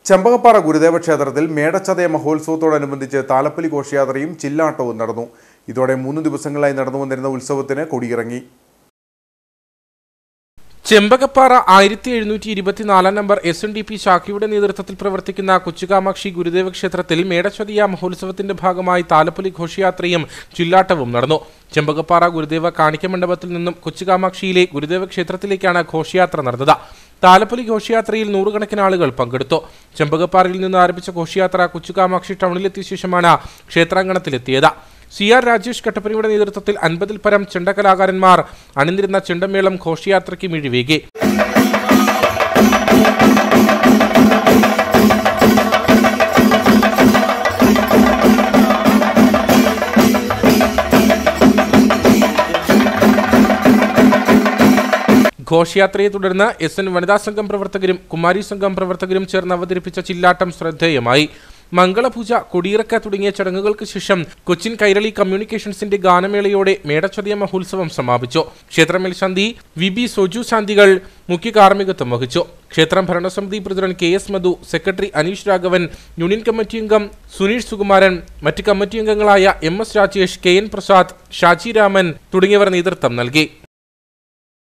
ചെമ്പകപ്പാറ ഗുരുദേവ ക്ഷേത്രത്തിൽ മേടച്ചതയ മഹോത്സവത്തോടനുബന്ധിച്ച് താലപ്പൊലി ഘോഷയാത്രയും ചില്ലാട്ടവും നടന്നു ഇതോടെ മൂന്ന് ദിവസങ്ങളായി നടന്നു വന്നിരുന്ന ഉത്സവത്തിന് കൊടിയിറങ്ങി ചെമ്പകപ്പാറ ആയിരത്തി എഴുന്നൂറ്റി ഇരുപത്തിനാലാം number S N D P ശാഖയുടെ നേതൃത്വത്തിൽ പ്രവർത്തിക്കുന്ന കൊച്ചുകാമാക്ഷി ഗുരുദേവ ക്ഷേത്രത്തിൽ മേടച്ചതിയ മഹോത്സവത്തിന്റെ ഭാഗമായി താലപ്പൊലി ഘോഷയാത്രയും ചില്ലാട്ടവും നടന്നു ചെമ്പകപ്പാറ ഗുരുദേവ കാണിക്ക മണ്ഡപത്തിൽ നിന്നും കൊച്ചുകാമാക്ഷിയിലെ ഗുരുദേവ ക്ഷേത്രത്തിലേക്കാണ് ഘോഷയാത്ര നടന്നത് താലപ്പൊലി ഘോഷയാത്രയിൽ നൂറുകണക്കിന് ആളുകൾ പങ്കെടുത്തു ചെമ്പകപ്പാറയിൽ നിന്ന് ആരംഭിച്ച ഘോഷയാത്ര കൊച്ചുകാമാക്ഷി ടൗണിലെത്തിയ ശേഷമാണ് ക്ഷേത്രാങ്കണത്തിലെത്തിയത് സി ആർ രാജേഷ് കട്ടപ്പനയുടെ നേതൃത്വത്തിൽ അൻപതിൽ പരം ചെണ്ടകലാകാരന്മാർ അണിനിരുന്ന ചെണ്ടമേളം ഘോഷയാത്രയ്ക്ക് മിഴിവേകി ഘോഷയാത്രയെ തുടർന്ന് എസ് എൻ വനിതാ സംഘം പ്രവർത്തകരും കുമാരി സംഘം പ്രവർത്തകരും ചേർന്ന് അവതരിപ്പിച്ച ചില്ലാട്ടം ശ്രദ്ധേയമായി മംഗളപൂജ കൊടിയിറക്ക തുടങ്ങിയ ചടങ്ങുകൾക്ക് ശേഷം കൊച്ചിൻ കൈരളി കമ്മ്യൂണിക്കേഷൻസിന്റെ ഗാനമേളയോടെ മേടച്ചതിയ മഹോത്സവം സമാപിച്ചു ക്ഷേത്രമേൽശാന്തി വി ബി സോജു ശാന്തികൾ മുഖ്യ കാർമ്മികത്വം വഹിച്ചു ക്ഷേത്രം ഭരണസമിതി president K S Madhu secretary Aneesh Raghavan union committee അംഗം സുനീഷ് സുകുമാരൻ മറ്റ് കമ്മിറ്റി അംഗങ്ങളായ M S Rajesh K N Prasad Shaji Raman തുടങ്ങിയവർ നേതൃത്വം നൽകി